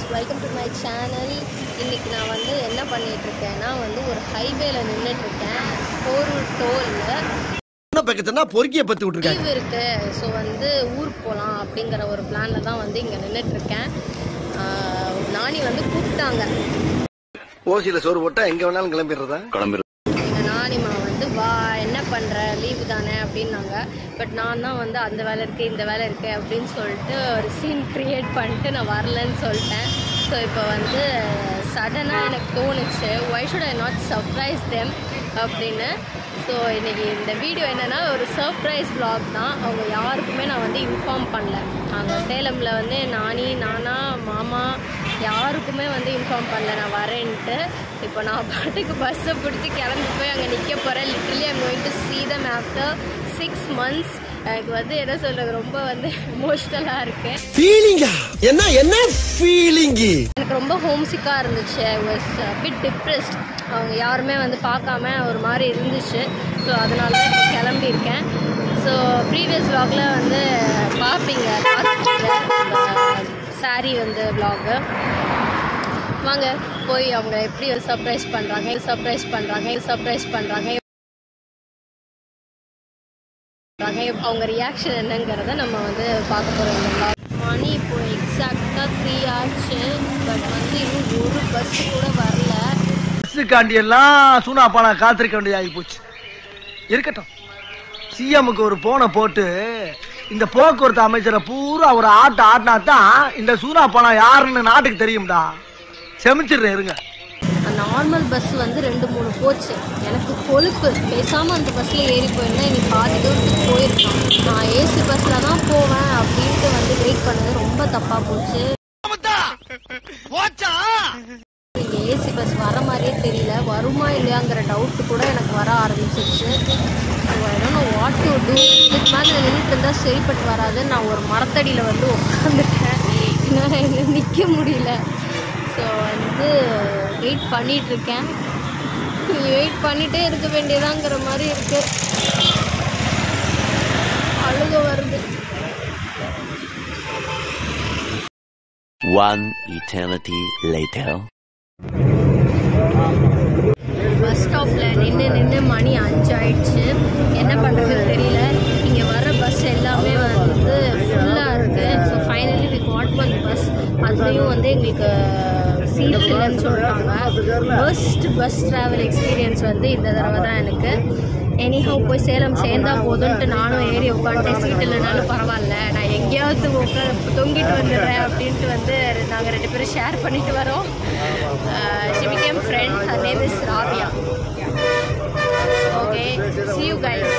Welcome to my channel இன்னைக்கு நான் வந்து என்ன பண்ணிட்டு இருக்கேன்னா வந்து ஒரு ஹைவேல நின்றுட்டு இருக்கேன் போரூர் டோலில் என்ன பக்கத்துனா பொறுக்கிய பத்தி விட்டுருக்காங்க லீவ் இருக்கு ஸோ வந்து ஊருக்கு போகலாம் அப்படிங்கிற ஒரு பிளான்ல தான் வந்து இங்கே நின்றுட்டு இருக்கேன் ஆஹ் நானி வந்து கூப்பிட்டாங்க ஓசியில சோறு போட்டா எங்க வேணாலும் கிளம்பிடுறதா எங்கள் நானிமா வந்து வா என்ன பண்ணுற லீவு தானே அப்படின்னாங்க பட் நான் தான் வந்து அந்த வேலை இருக்குது இந்த வேலை இருக்குது அப்படின்னு சொல்லிட்டு ஒரு சீன் க்ரியேட் பண்ணிட்டு நான் வரலன்னு சொல்லிட்டேன் ஸோ இப்போ வந்து சடனாக எனக்கு தோணுச்சு why should I not surprise them அப்படின்னு ஸோ இன்றைக்கி இந்த வீடியோ என்னென்னா ஒரு சர்ப்ரைஸ் vlog தான் அவங்க யாருக்குமே நான் வந்து இன்ஃபார்ம் பண்ணல அங்கே சேலமில் வந்து நானி நானா மாமா யாருக்குமே வந்து இன்ஃபார்ம் பண்ணல நான் வரேன்ட்டு இப்போ நான் பாட்டுக்கு பஸ்ஸை பிடிச்சி கிளம்பி போய் அங்கே நிற்க போகிறேன் literally I'm going to see them after six months எனக்கு வந்து என்ன சொல்கிறது ரொம்ப வந்து எமோஷ்னலாக இருக்குது ஃபீலிங்கா என்ன என்ன ஃபீலிங்கு எனக்கு ரொம்ப ஹோம்சிக்காக இருந்துச்சு ஐ வாஸ் பிட் டிப்ரெஸ்ட் அவங்க யாருமே வந்து பார்க்காம ஒரு மாதிரி இருந்துச்சு ஸோ அதனால தான் இப்போ கிளம்பியிருக்கேன் ஸோ ப்ரீவியஸ் vlogல வந்து பார்ப்பீங்க சாரி வந்து vlog வாங்க போய் அவங்க எப்படி சர்ப்ரைஸ் பண்ணுறாங்க சர்ப்ரைஸ் பண்ணுறாங்க சர்ப்ரைஸ் பண்ணுறாங்க அவங்க ரியாக்ஷன் என்னங்கிறத நம்ம வந்து பார்க்க போகிறோம் இந்த vlog. மணி இப்போ எக்ஸாக்டாக த்ரீ ஆச்சு பட் வந்து இன்னும் ஒரு பஸ் கூட வரல பஸ்ஸுக்காண்டி எல்லாம் சூனா பானா காத்திருக்க வேண்டியதாகி போச்சு இருக்கட்டும் சிஎம்முக்கு ஒரு போனை போட்டு இந்த போக்குவரத்து அமைச்சரை பூரா ஒரு ஆட்ட ஆட்டினா தான் இந்த சூனா பானா யாருன்னு நாட்டுக்கு தெரியும்டா செமிச்சிடுறேன் இருங்க நார்மல் பஸ் வந்து ரெண்டு மூணு போச்சு எனக்கு கொழுப்பு பேசாமல் அந்த பஸ்ஸில் ஏறி போயிருந்தா இன்னைக்கு பாதி தூரத்துக்கு போயிருக்கான் நான் ஏசி பஸ்ஸில் தான் போவேன் அப்படின்ட்டு வந்து வெயிட் பண்ணது ரொம்ப தப்பாக போச்சு இங்கே ஏசி பஸ் வர மாதிரியே தெரியல வருமா இல்லையாங்கிற டவுட் கூட எனக்கு வர ஆரம்பிச்சிருச்சு ஸோ வாட் டு டூ இதுக்கு மேலே நின்றுட்டு இருந்தால் சரிப்பட்டு வராது நான் ஒரு மரத்தடியில் வந்து உட்காந்துட்டேன் என்னால் எங்கே நிற்க முடியல ஸோ வந்து வெயிட் பண்ணிகிட்ருக்கேன் வெயிட் பண்ணிகிட்டே இருக்க வேண்டியதாங்கிற மாதிரி இருக்கு அழுக வருது One eternity later. பஸ் ஸ்டாப்பில் நின்று நின்று மணி அஞ்சு ஆயிடுச்சு என்ன பண்ணுறதுன்னு தெரியல இங்கே வர பஸ் எல்லாமே வந்து ஃபுல்லாக இருக்குது so finally we got one bus அதுலேயும் வந்து எங்களுக்கு சீட்ஸ் இல்லைன்னு சொல்கிறாங்க ஃபர்ஸ்ட் பஸ் ட்ராவல் எக்ஸ்பீரியன்ஸ் வந்து இந்த தடவை தான் எனக்கு எனிஹவ் போய் சேலம் சேர்ந்தா போதும்ன்ட்டு நானும் ஏறி உட்காந்துட்டேன் சீட் இல்லைனாலும் பரவாயில்ல நான் எங்கேயாவது உட்காந்து தொங்கிட்டு வந்துடுறேன் அப்படின்ட்டு வந்து நாங்கள் ரெண்டு பேரும் ஷேர் பண்ணிட்டு வரோம் she became friend her name is Rabiya okay see you guys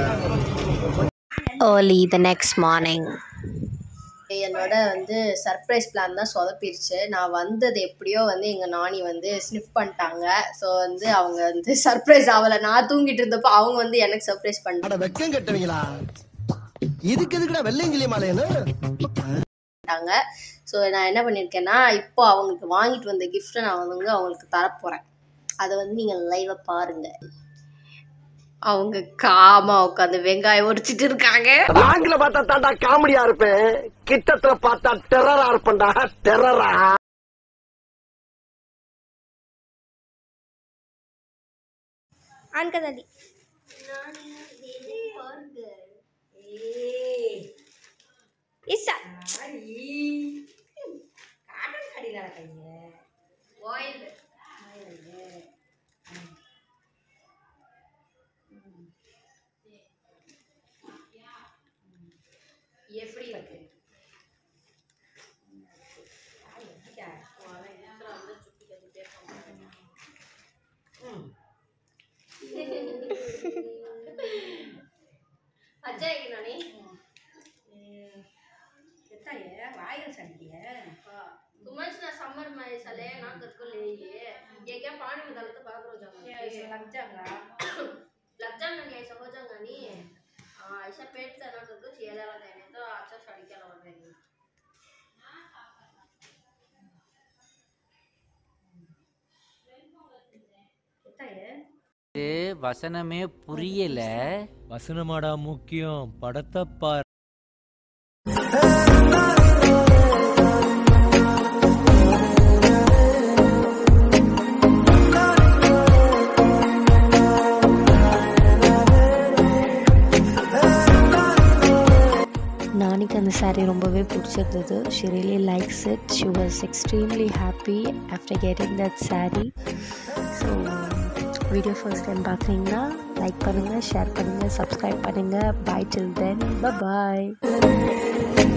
early the next morning என்னோட வந்து சர்ப்ரைஸ் பிளான் தான் சொதப்பிருச்சு நான் வந்தது எப்படியோ வந்து எங்கள் நானி வந்து ஸ்னிஃப் பண்ணிட்டாங்க ஸோ வந்து அவங்க வந்து சர்ப்ரைஸ் ஆகலை நான் தூங்கிட்டு இருந்தப்போ அவங்க வந்து எனக்கு சர்ப்ரைஸ் பண்ணிட்டாங்க அட வெக்கம் கட்டுவீங்களா இதுக்கு எதுக்குடா வெள்ளையங்கிலி மாலையன்னு பண்ணிட்டாங்க ஸோ நான் என்ன பண்ணியிருக்கேன்னா இப்போ அவங்களுக்கு வாங்கிட்டு வந்த கிஃப்ட்டை நான் வந்து அவங்களுக்கு தரப்போகிறேன் அதை வந்து நீங்கள் லைவாக பாருங்கள் அவங்க காமா உட்காந்து வெங்காயம் உரிச்சிட்டு இருக்காங்க ஆங்கில பார்த்தா தாண்டா காமெடியா இருப்பேன் கிட்டத்துல பார்த்தா டெரரா இருப்பேன்டா டெரரா அன்கதாடி இசா வாயில் எப்படி இருக்கு ಅಜ್ಜಾಯಿಗೆ ನಾನಿ ತುಂಬಾ ಜನ ಸಮ್ಮರ್ ಮೈಸಲೆ ನಾ ಕರ್ಕೊಳ್ಳಿ ಏಕೆ ಪಾಣಿ ಮದಲತ ಬಾಗ್ರೋ ಜಂಗ लज्जा में ऐसा हो जाएगा नहीं हाँ ऐसा पेट से ना तो चेला लगा है तो अच्छा साड़ी क्या लगा रहेगी இது வசனமே புரியல வசனமாடா முக்கியம் படத்தை பார் saree ரொம்பவே பிடிச்சிருந்தது she really likes it she was extremely happy after getting that saree so video first time பார்க்குறீங்கன்னா லைக் பண்ணுங்கள் ஷேர் பண்ணுங்கள் சப்ஸ்கிரைப் பண்ணுங்கள் பாய் டில் தென் பாய்